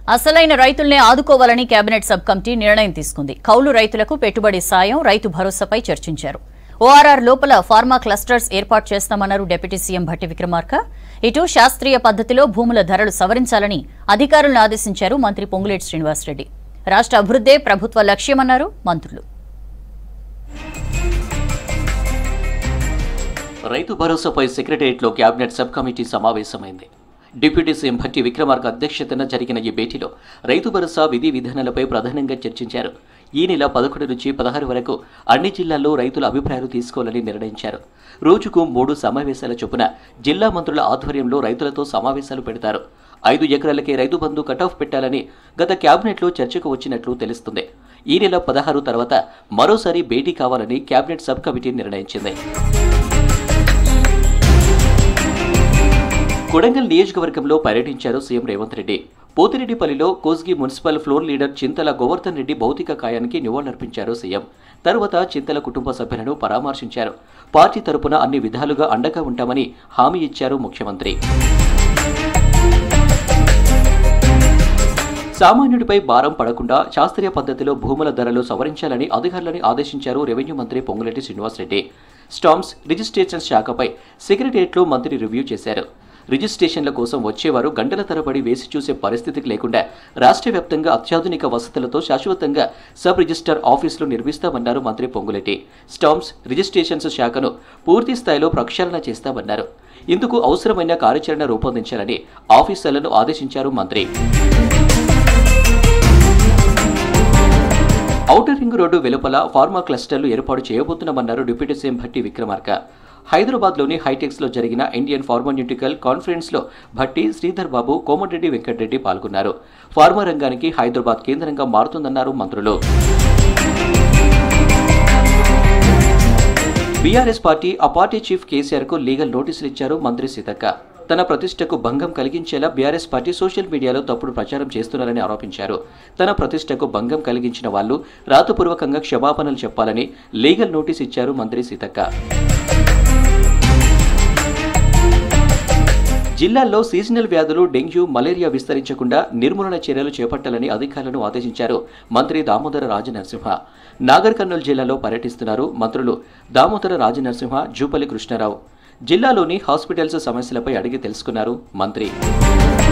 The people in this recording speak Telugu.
అసలైన రైతుల్నే ఆదుకోవాలని కేబినెట్ సబ్ కమిటీ నిర్ణయం తీసుకుంది కౌలు రైతులకు పెట్టుబడి సాయం రైతు భరోసాపై చర్చించారు ఓఆర్ఆర్ లోపల ఫార్మా క్లస్టర్స్ ఏర్పాటు చేస్తామన్నారు డిప్యూటీ సీఎం భట్టి విక్రమార్క ఇటు శాస్త్రీయ పద్ధతిలో భూముల ధరలు సవరించాలని అధికారులను ఆదేశించారు మంత్రి పొంగులేటి శ్రీనివాసరెడ్డి రాష్ట్ర అభివృద్దే ప్రభుత్వ లక్ష్యమన్నారు మంత్రులు రైతు భరోసాపై సెక్రటరియట్లో కేబినెట్ సబ్ కమిటీ సమావేశమైంది డిప్యూటీ సీఎం భట్టి విక్రమార్క అధ్యక్షతన జరిగిన ఈ భేటీలో రైతు భరోసా విధి విధానాలపై ప్రధానంగా చర్చించారు ఈ నెల పదకొండు నుంచి పదహారు వరకు అన్ని జిల్లాల్లో రైతుల అభిప్రాయాలు తీసుకోవాలని నిర్ణయించారు రోజుకు మూడు సమావేశాల చొప్పున జిల్లా మంత్రుల ఆధ్వర్యంలో రైతులతో సమావేశాలు పెడతారు ఐదు ఎకరాలకే రైతు బంధు కటాఫ్ పెట్టాలని గత కేబినెట్లో చర్చకు వచ్చినట్లు తెలుస్తుంది ఈ నెల పదహారు తర్వాత మరోసారి భేటీ కావాలని కేబినెట్ సబ్ కమిటీ నిర్ణయించింది కొడంగల్ నియోజకవర్గంలో పర్యటించారు సీఎం రేవంత్ రెడ్డి పోతిరెడ్డిపల్లిలో Kosgi municipal floor leader Chintala Govardhan Reddy భౌతిక కాయానికి నివాళులర్పించారు సీఎం తర్వాత చింతల కుటుంబ సభ్యులను పరామర్శించారు పార్టీ తరపున అన్ని విధాలుగా అండగా ఉంటామని హామీ ఇచ్చారు ముఖ్యమంత్రి సామాన్యుడిపై భారం పడకుండా శాస్త్రీయ పద్ధతిలో భూముల ధరలు సవరించాలని అధికారులను ఆదేశించారు రెవెన్యూ మంత్రి పొంగులేటి శ్రీనివాసరెడ్డి స్టాంప్స్ రిజిస్ట్రేషన్ శాఖపై సెక్రటరియట్లో మంత్రి రివ్యూ చేశారు రిజిస్ట్రేషన్ల కోసం వచ్చేవారు గంటల తరబడి వేసి చూసే పరిస్థితికి లేకుండా రాష్ట్ర వ్యాప్తంగా అత్యాధునిక వసతులతో శాశ్వతంగా సబ్ రిజిస్టర్ ఆఫీసులు నిర్మిస్తామన్నారు మంత్రి పొంగులేటి స్టాంప్స్ రిజిస్ట్రేషన్స్ శాఖను పూర్తి స్థాయిలో ప్రక్షాళన చేస్తామన్నారు ఇందుకు అవసరమైన కార్యాచరణ రూపొందించాలని ఆఫీసర్లను ఆదేశించారు మంత్రి ఔటర్ రింగ్ రోడ్డు వెలుపల ఫార్మా క్లస్టర్లు ఏర్పాటు చేయబోతున్నామన్నారు డిప్యూటీ సీఎం భట్టి విక్రమార్క హైదరాబాద్లోని హైటెక్స్లో జరిగిన ఇండియన్ ఫార్మాన్యూటికల్ కాన్ఫరెన్స్లో భట్టి శ్రీధర్ బాబు కోమటిరెడ్డి వెంకటరెడ్డి పాల్గొన్నారు ఫార్మా రంగానికి హైదరాబాద్ కేంద్రంగా మారుతుందన్నారు మంత్రులు బీఆర్ఎస్ పార్టీ ఆ పార్టీ చీఫ్ కేసీఆర్ కు లీగల్ నోటీసులు ఇచ్చారు మంత్రి సీతక్క తన ప్రతిష్టకు భంగం కలిగించేలా బీఆర్ఎస్ పార్టీ సోషల్ మీడియాలో తప్పుడు ప్రచారం చేస్తున్నారని ఆరోపించారు తన ప్రతిష్టకు భంగం కలిగించిన వాళ్ళు రాతపూర్వకంగా క్షమాపణలు చెప్పాలని లీగల్ నోటీస్ ఇచ్చారు మంత్రి సీతక్క జిల్లాల్లో సీజనల్ వ్యాధులు డెంగ్యూ మలేరియా విస్తరించకుండా నిర్మూలన చర్యలు చేపట్టాలని అధికారులను ఆదేశించారు మంత్రి దామోదర రాజనరసింహ నాగర్ కర్నూలు జిల్లాలో పర్యటిస్తున్నారు మంత్రులు దామోదర రాజనరసింహ జూపల్లి కృష్ణారావు జిల్లాలోని హాస్పిటల్స్ సమస్యలపై అడిగి తెలుసుకున్నారు మంత్రి